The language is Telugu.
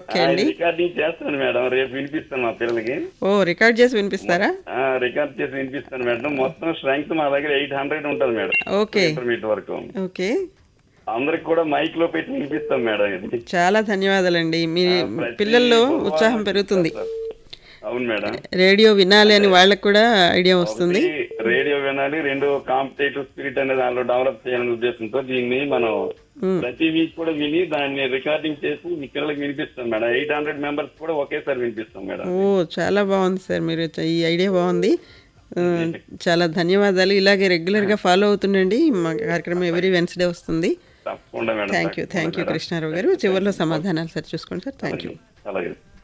ఓకే అండి రికార్డింగ్ చేస్తాను మేడం రేపు వినిపిస్తాను మా పిల్లలకి ఓ రికార్డ్ చేసి వినిపిస్తారా ఆ, రికార్డ్ చేసి వినిపిస్తాను మేడం మొత్తం స్ట్రెంగ్త్ మా దగ్గర ఎయిట్ హండ్రెడ్ ఉంటుంది మేడం ఓకే ఇంటర్మీడియట్ వరకు ఓకే అందరికి కూడా మైక్ లో పెట్టి వినిపిస్తాం మేడం ఇది చాలా ధన్యవాదాలండి మీ ప్రతి పిల్లల్లో బుధవారం ఉత్సాహం పెరుగుతుంది అవును మేడం రేడియో వినాలి అని వాళ్ళకు కూడా ఐడియా వస్తుంది ఒకటి రేడియో వినాలి రెండు కాంపిటేటివ్ స్పిరిట్ అనేది దానిలో డెవలప్ చేయాలనే ఉద్దేశంతో దీన్ని మనం ప్రతి వీక్ కూడా విని దాన్ని రికార్డింగ్ చేసి మీ పిల్లలకి వినిపిస్తాం మేడం ఎయిట్ హండ్రెడ్ మెంబర్స్ కూడా ఒకేసారి వినిపిస్తాం మేడం ఓ చాలా బాగుంది సార్ మీరు చ- ఈ ఐడియా బాగుంది ఆ, చాలా ధన్యవాదాలు ఇలాగే రెగ్యులర్గా ఫాలో అవుతుండండి మా కార్యక్రమం ఎవరీ వెన్స్డే వస్తుంది తప్పకుండా madam thank you thank you Krishnarao గారు చివరిలో సమాధానాలు సార్ చూసుకోండి సార్ థ్యాంక్ యూ అలాగే